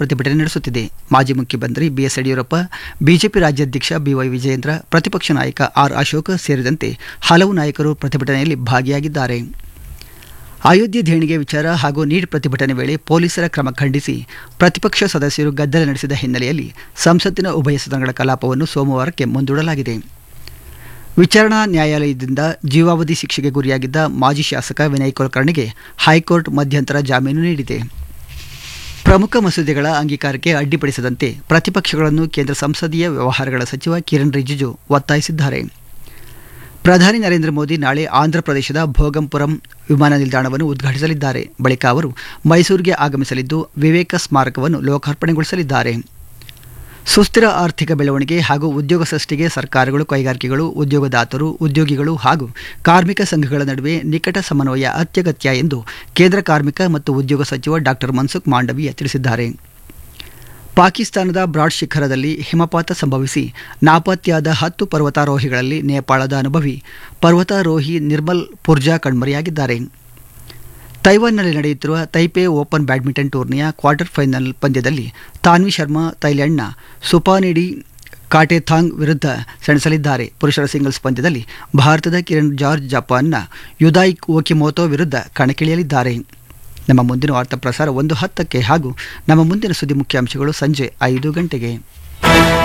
ಪ್ರತಿಭಟನೆ ನಡೆಸುತ್ತಿದೆ ಮಾಜಿ ಮುಖ್ಯಮಂತ್ರಿ ಬಿಎಸ್ ಯಡಿಯೂರಪ್ಪ ಬಿಜೆಪಿ ರಾಜ್ಯಾಧ್ಯಕ್ಷ ಬಿವೈ ವಿಜಯೇಂದ್ರ ಪ್ರತಿಪಕ್ಷ ನಾಯಕ ಆರ್ ಅಶೋಕ್ ಸೇರಿದಂತೆ ಹಲವು ನಾಯಕರು ಪ್ರತಿಭಟನೆಯಲ್ಲಿ ಭಾಗಿಯಾಗಿದ್ದಾರೆ ಅಯೋಧ್ಯೆ ದೇಣಿಗೆ ವಿಚಾರ ಹಾಗೂ ನೀಟ್ ಪ್ರತಿಭಟನೆ ವೇಳೆ ಪೊಲೀಸರ ಕ್ರಮ ಖಂಡಿಸಿ ಪ್ರತಿಪಕ್ಷ ಸದಸ್ಯರು ಗದ್ದಲ ನಡೆಸಿದ ಹಿನ್ನೆಲೆಯಲ್ಲಿ ಸಂಸತ್ತಿನ ಉಭಯ ಸದನಗಳ ಕಲಾಪವನ್ನು ಸೋಮವಾರಕ್ಕೆ ಮುಂದೂಡಲಾಗಿದೆ ವಿಚಾರಣಾ ನ್ಯಾಯಾಲಯದಿಂದ ಜೀವಾವಧಿ ಶಿಕ್ಷೆಗೆ ಗುರಿಯಾಗಿದ್ದ ಮಾಜಿ ಶಾಸಕ ವಿನಯ್ ಕುಲಕರ್ಣಿಗೆ ಹೈಕೋರ್ಟ್ ಮಧ್ಯಂತರ ಜಾಮೀನು ನೀಡಿದೆ ಪ್ರಮುಖ ಮಸೂದೆಗಳ ಅಂಗೀಕಾರಕ್ಕೆ ಅಡ್ಡಿಪಡಿಸದಂತೆ ಪ್ರತಿಪಕ್ಷಗಳನ್ನು ಕೇಂದ್ರ ಸಂಸದೀಯ ವ್ಯವಹಾರಗಳ ಸಚಿವ ಕಿರಣ್ ರಿಜಿಜು ಒತ್ತಾಯಿಸಿದ್ದಾರೆ ಪ್ರಧಾನಿ ನರೇಂದ್ರ ಮೋದಿ ನಾಳೆ ಆಂಧ್ರಪ್ರದೇಶದ ಭೋಗಂಪುರಂ ವಿಮಾನ ನಿಲ್ದಾಣವನ್ನು ಉದ್ಘಾಟಿಸಲಿದ್ದಾರೆ ಬಳಿಕ ಅವರು ಮೈಸೂರಿಗೆ ಆಗಮಿಸಲಿದ್ದು ವಿವೇಕ ಸ್ಮಾರಕವನ್ನು ಲೋಕಾರ್ಪಣೆಗೊಳಿಸಲಿದ್ದಾರೆ ಸುಸ್ಥಿರ ಆರ್ಥಿಕ ಬೆಳವಣಿಗೆ ಹಾಗೂ ಉದ್ಯೋಗ ಸೃಷ್ಟಿಗೆ ಸರ್ಕಾರಗಳು ಕೈಗಾರಿಕೆಗಳು ಉದ್ಯೋಗದಾತರು ಉದ್ಯೋಗಿಗಳು ಹಾಗೂ ಕಾರ್ಮಿಕ ಸಂಘಗಳ ನಡುವೆ ನಿಕಟ ಸಮನ್ವಯ ಅತ್ಯಗತ್ಯ ಎಂದು ಕೇಂದ್ರ ಕಾರ್ಮಿಕ ಮತ್ತು ಉದ್ಯೋಗ ಸಚಿವ ಡಾಕ್ಟರ್ ಮನ್ಸುಖ್ ಮಾಂಡವೀಯ ತಿಳಿಸಿದ್ದಾರೆ ಪಾಕಿಸ್ತಾನದ ಬ್ರಾಡ್ ಶಿಖರದಲ್ಲಿ ಹಿಮಪಾತ ಸಂಭವಿಸಿ ನಾಪತ್ತೆಯಾದ ಹತ್ತು ಪರ್ವತಾರೋಹಿಗಳಲ್ಲಿ ನೇಪಾಳದ ಅನುಭವಿ ಪರ್ವತಾರೋಹಿ ನಿರ್ಮಲ್ ಪುರ್ಜಾ ಕಣ್ಮರೆಯಾಗಿದ್ದಾರೆ ತೈವಾನ್ನಲ್ಲಿ ನಡೆಯುತ್ತಿರುವ ತೈಪೆ ಓಪನ್ ಬ್ಯಾಡ್ಮಿಂಟನ್ ಟೂರ್ನಿಯ ಕ್ವಾರ್ಟರ್ ಫೈನಲ್ ಪಂದ್ಯದಲ್ಲಿ ತಾನ್ವಿ ಶರ್ಮಾ ಥೈಲ್ಯಾಂಡ್ನ ಸುಪಾನಿಡಿ ಕಾಟೆಥಾಂಗ್ ವಿರುದ್ಧ ಸೆಣಸಲಿದ್ದಾರೆ ಪುರುಷರ ಸಿಂಗಲ್ಸ್ ಪಂದ್ಯದಲ್ಲಿ ಭಾರತದ ಕಿರಣ್ ಜಾರ್ಜ್ ಜಪಾನ್ನ ಯುದಾಯ್ ಓಕಿಮೋಟೋ ವಿರುದ್ಧ ಕಣಕ್ಕಿಳಿಯಲಿದ್ದಾರೆ ನಮ್ಮ ಮುಂದಿನ ವಾರ್ತಾ ಪ್ರಸಾರ ಒಂದು ಹತ್ತಕ್ಕೆ ಹಾಗೂ ನಮ್ಮ ಮುಂದಿನ ಸುದ್ದಿ ಮುಖ್ಯಾಂಶಗಳು ಸಂಜೆ ಐದು ಗಂಟೆಗೆ